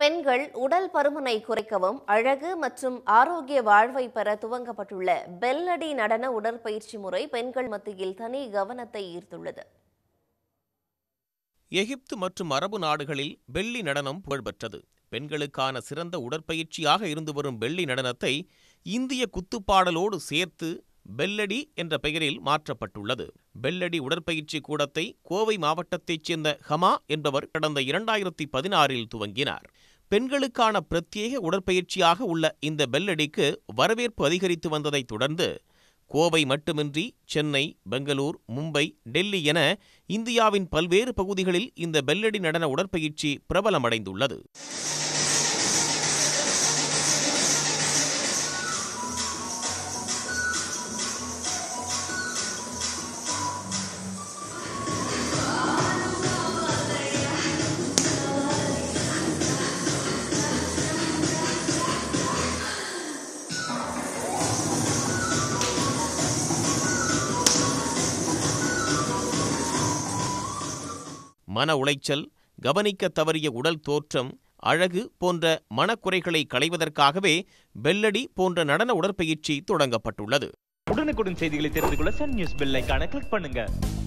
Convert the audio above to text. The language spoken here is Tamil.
பெண்கள் உடல் பருமனை குறைக்கவும் அழகு மற்றும் ஆரோக்கிய வாழ்வை பெற துவங்கப்பட்டுள்ள பெல்லடி நடன உடற்பயிற்சி முறை பெண்கள் மத்தியில் தனி கவனத்தை ஈர்த்துள்ளது எகிப்து மற்றும் அரபு நாடுகளில் பெல்லி நடனம் புகழ்பெற்றது பெண்களுக்கான சிறந்த உடற்பயிற்சியாக இருந்து வரும் பெல்லி நடனத்தை இந்திய குத்துப்பாடலோடு சேர்த்து பெல்லடி என்ற பெயரில் மாற்றப்பட்டுள்ளது பெல்லடி உடற்பயிற்சி கூடத்தை கோவை மாவட்டத்தைச் சேர்ந்த ஹமா என்பவர் கடந்த இரண்டாயிரத்தி பதினாறில் துவங்கினார் பெண்களுக்கான பிரத்யேக உடற்பயிற்சியாக உள்ள இந்த பெல்லடிக்கு வரவேற்பு அதிகரித்து வந்ததைத் தொடர்ந்து கோவை மட்டுமின்றி சென்னை பெங்களூர் மும்பை டெல்லி என இந்தியாவின் பல்வேறு பகுதிகளில் இந்த பெல்லடி நடன உடற்பயிற்சி பிரபலமடைந்துள்ளது மன உளைச்சல் கவனிக்கத் தவறிய உடல் தோற்றம் அழகு போன்ற மனக்குறைகளை களைவதற்காகவே பெல்லடி போன்ற நடன உடற்பயிற்சி தொடங்கப்பட்டுள்ளது உடனுக்குடன் செய்திகளை தெரிந்து கொள்ள சன் நியூஸ் பெல் ஐகானை கிளிக் பண்ணுங்க